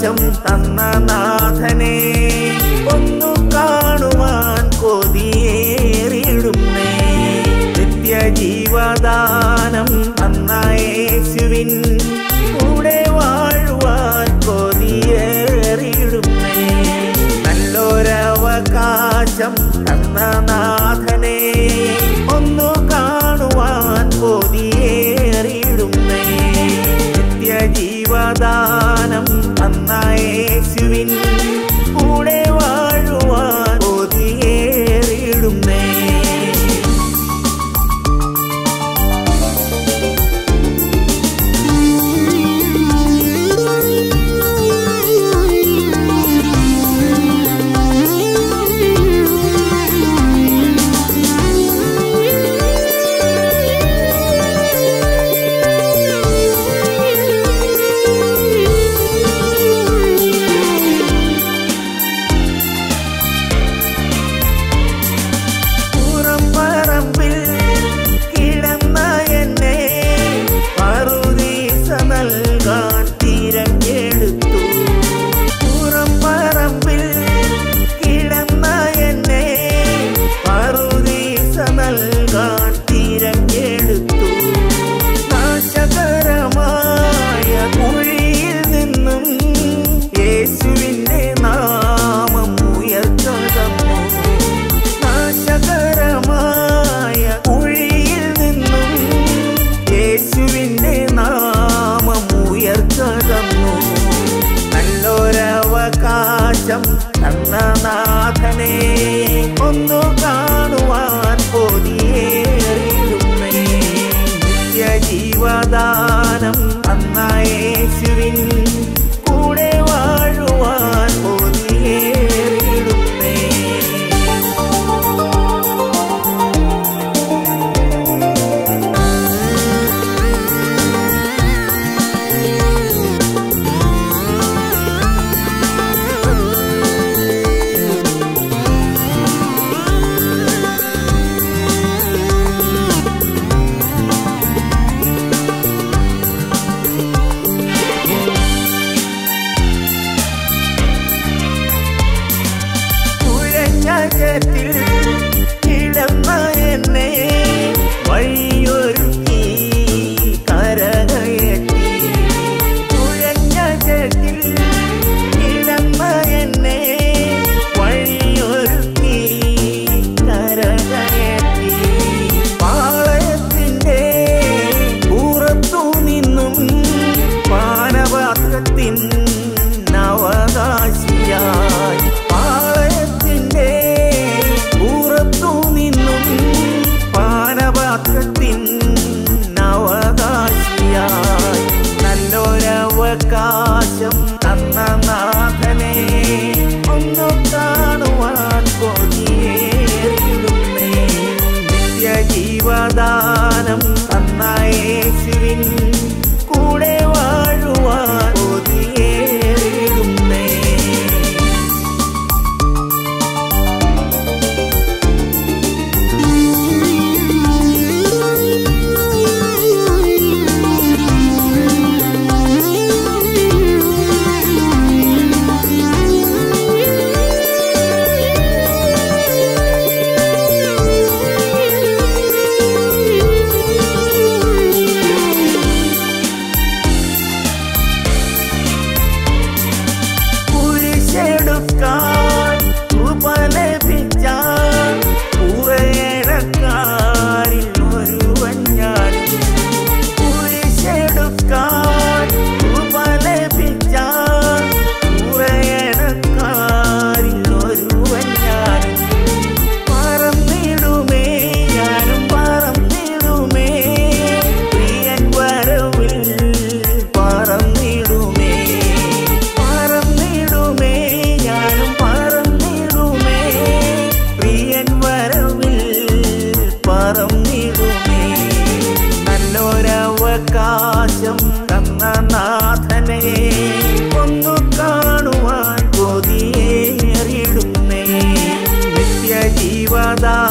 അവകാശം തന്ന നാഥനെ ഒന്നു കാണുവാൻ കൊതിയേറിയിടുന്നേ നിത്യജീവദാനം തന്ന യേശുവിൻ കൂടെ വാഴുവാൻ കൊതിയേറിയിടുന്നേ നല്ലൊരവകാശം തന്ന നാഥനെ ഒന്നു കാണുവാൻ കൊതിയേറിയിടുന്നേ നിത്യജീവദാനം തന്ന യേശുവിൻ കൂടെ വാഴുവാൻ കൊതിയേറിയിടുന്നേ പുറംപറമ്പിൽ കിടന്ന എന്നെ പറുദീസ നൽകാൻ തിരഞ്ഞെടുത്തു പുറംപറമ്പിൽ കിടന്ന എന്നെ പറുദീസ നൽകാൻ തിരഞ്ഞെടുത്തു നാശകരമായ കുഴിയിൽ നിന്നും യേശുവിൻ്റെ നാമം ഉയർത്തതന്നു നാശകരമായ കുഴിയിൽ നിന്നും യേശുവിൻ്റെ നാമം ഉയർത്തതന്നു നല്ലൊരവകാശം തന്ന നാഥനെ ഒന്നു കാണുവാൻ കൊതിയേറിയിടുന്നേ നിത്യജീവദാനം തന്ന യേശുവിൻ കൂടെ വാഴുവാൻ കൊതിയേറിയിടുന്നേ കുഴഞ്ഞകത്തിൽ കിടന്ന എന്നെ വഴിയൊരുക്കി കരകയറ്റി കുഴഞ്ഞകത്തിൽ കിടന്ന എന്നെ വഴിയൊരുക്കി കരകയറ്റി പാളയത്തിൻ്റെ പുറത്തു നിന്നും പാനപാത്രത്തിൻ അവകാശിയായി പാളയത്തിൻ്റെ പുറത്തു നിന്നും പാനപാത്രത്തിൻ അവകാശിയായി നല്ലൊരവകാശം തന്ന നാഥനെ ഒന്നു കാണുവാൻ കൊതിയേറിടുന്നേ നിത്യജീവദാനം തന്ന യേശുവിൻ കൂടെ വാഴുവാൻ കൊതിയേറിടുന്നേ കുരിശെടുക്കാൻ ഉപലപിച്ച കുറേടക്കാരിൽ ഒരുവൻ ഞാൻ കുരിശെടുക്കാൻ ഉപലപിച്ച കുറേടക്കാരിൽ ഒരുവൻ ഞാൻ പറന്നിടുമേ ഞാനും പറന്നിടുമേ പ്രിയൻ വരവിൽ പറന്നിടുമേ പറന്നിടുമേ ഞാനും പറന്നിടുമേ പ്രിയൻ വരവിൽ പറന്നിടുമേ നല്ലൊരവകാശം തന്ന നാഥനെ ഒന്നു കാണുവാൻ കൊതിയേറിടുന്നേ നിത്യജീവദാ